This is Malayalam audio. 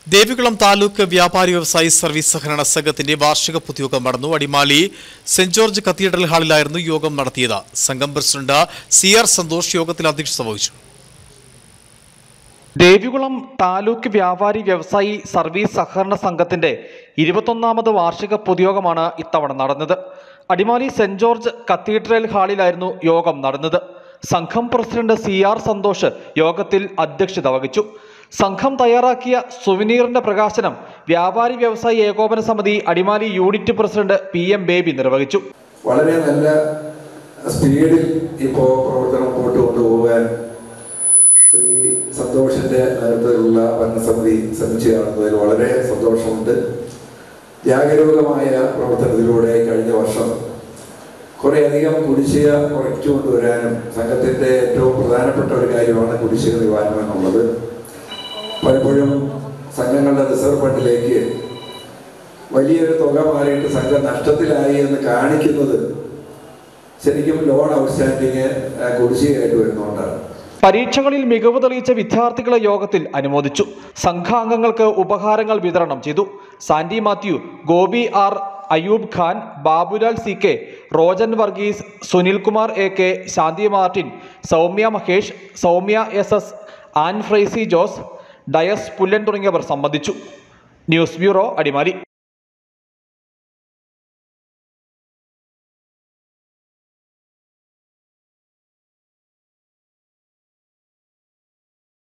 ദേവികുളം താലൂക്ക് വ്യാപാരി വ്യവസായി സർവീസ് സഹകരണ സംഘത്തിന്റെ വാർഷിക പൊതുയോഗം നടന്നു അടിമാലി സെന്റ് ജോർജ് കത്തീഡ്രൽ ഹാളിലായിരുന്നു യോഗം നടത്തിയത് സംഘം പ്രസിഡന്റ് സി ആർ സന്തോഷ് യോഗത്തിൽ അധ്യക്ഷത വഹിച്ചു ദേവികുളം താലൂക്ക് വ്യാപാരി വ്യവസായി സർവീസ് സഹകരണ സംഘത്തിന്റെ ഇരുപത്തൊന്നാമത് വാർഷിക പൊതുയോഗമാണ് ഇത്തവണ നടന്നത് അടിമാലി സെന്റ് ജോർജ് കത്തീഡ്രൽ ഹാളിലായിരുന്നു യോഗം നടന്നത് സംഘം പ്രസിഡന്റ് സി ആർ സന്തോഷ് യോഗത്തിൽ അധ്യക്ഷത വഹിച്ചു സംഘം തയ്യാറാക്കിയ സുവനീറിന്റെ പ്രകാശനം വ്യാപാരി വ്യവസായി ഏകോപന സമിതി Adimali unit president P M Baby നിർവഹിച്ചു വളരെ നല്ല സ്പീഡിൽ ഇപ്പോൾ പ്രവർത്തനം മുമ്പോട്ട് കൊണ്ടുപോകാൻ ശ്രീ സന്തോഷിന്റെ നേതൃത്വത്തിലുള്ള ഭരണസമിതി ശ്രമിച്ചു കാണുന്നതിൽ വളരെ സന്തോഷമുണ്ട് ജാഗരൂകമായ പ്രവർത്തനത്തിലൂടെ കഴിഞ്ഞ വർഷം കുറേയധികം കുടിശ്ശിക കുറച്ചു കൊണ്ടുവരാനും സംഘത്തിന്റെ ഏറ്റവും പ്രധാനപ്പെട്ട ഒരു കാര്യമാണ് കുടിശ്ശിക നിവാരണം എന്നുള്ളത് പലപ്പോഴും സംഘങ്ങളുടെ റിസർവ് ഫണ്ടിലേക്ക് വലിയൊരു തുക മാറിയിട്ട് സംഘം നഷ്ടത്തിലായി എന്ന് കാണിക്കുന്നത് ശരിക്കും ലോൺ ഔട്ട്സ്റ്റാൻഡിങ് കുടിശ്ശികയായിട്ട് വരുന്നതുകൊണ്ടാണ് പരീക്ഷകളിൽ മികവ് തെളിയിച്ച വിദ്യാർത്ഥികളെ യോഗത്തിൽ അനുമോദിച്ചു സംഘാംഗങ്ങൾക്ക് ഉപഹാരങ്ങൾ വിതരണം ചെയ്തു Sandy Mathew Gopi R Ayub Khan Babulal C K Rojan Varghese Sunilkumar A K Shanthi Martin Soumya Mahesh Soumya S S Ann Fraisy Jose Dias Pullan തുടങ്ങിയവർ സംബന്ധിച്ചു ന്യൂസ് ബ്യൂറോ അടിമാലി